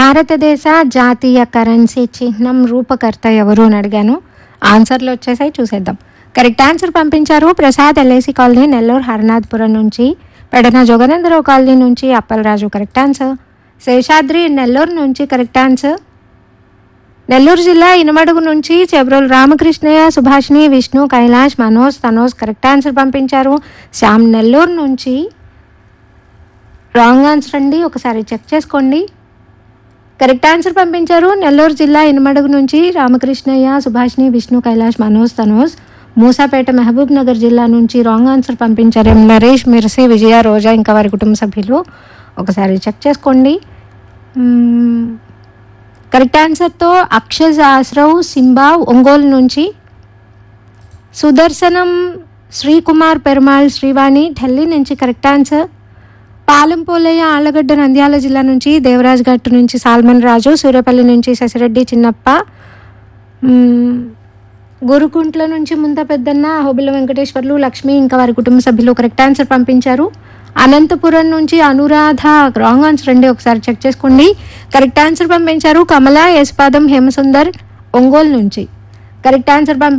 భారతదేశ జాతీయ కరెన్సీ చిహ్నం రూపకర్త ఎవరు అని అడిగాను ఆన్సర్లు వచ్చేసాయి చూసేద్దాం కరెక్ట్ ఆన్సర్ పంపించారు ప్రసాద్ ఎల్ఐసి కాలనీ నెల్లూరు హరనాథపురం నుంచి పెడన జోగనేంద్రరావు కాలనీ నుంచి అప్పలరాజు కరెక్ట్ ఆన్సర్ శేషాద్రి నెల్లూరు నుంచి కరెక్ట్ ఆన్సర్ నెల్లూరు జిల్లా ఇనమడుగు నుంచి చెబ్రోలు రామకృష్ణయ్య సుభాషిణి విష్ణు కైలాష్ మనోజ్ తనోజ్ కరెక్ట్ ఆన్సర్ పంపించారు శ్యామ్ నెల్లూరు నుంచి రాంగ్ ఆన్సర్ అండి ఒకసారి చెక్ చేసుకోండి కరెక్ట్ ఆన్సర్ పంపించారు నెల్లూరు జిల్లా ఇనమడుగు నుంచి రామకృష్ణయ్య సుభాషిణి విష్ణు కైలాష్ మనోజ్ తనోజ్ మూసాపేట మహబూబ్ నగర్ జిల్లా నుంచి రాంగ్ ఆన్సర్ పంపించారు ఎం నరేష్ మిర్సి విజయ రోజా ఇంకా వారి కుటుంబ సభ్యులు ఒకసారి చెక్ చేసుకోండి మ్మ్. కరెక్ట్ ఆన్సర్తో అక్షజ్ ఆశ్రవ్ సింబా ఒంగోలు నుంచి సుదర్శనం శ్రీకుమార్ పెరుమాళ్ శ్రీవాణి ఢిల్లీ నుంచి కరెక్ట్ ఆన్సర్ పాలెంపోలయ్య ఆళ్లగడ్డ నంద్యాల జిల్లా నుంచి దేవరాజ్ గట్టు నుంచి సాల్మన్ రాజు సూర్యపల్లి నుంచి శశిరెడ్డి చిన్నప్ప మ్మ్, గురుకుంట్ల నుంచి ముంత పెద్దన్న హోబిల వెంకటేశ్వర్లు లక్ష్మి ఇంకా వారి కుటుంబ సభ్యులు కరెక్ట్ ఆన్సర్ పంపించారు అనంతపురం నుంచి అనురాధ రాంగ్ ఆన్సర్ అండి ఒకసారి చెక్ చేసుకోండి కరెక్ట్ ఆన్సర్ పంపించారు కమల యశ్పాదం హేమసుందర్ ఒంగోలు నుంచి కరెక్ట్ ఆన్సర్ పంపి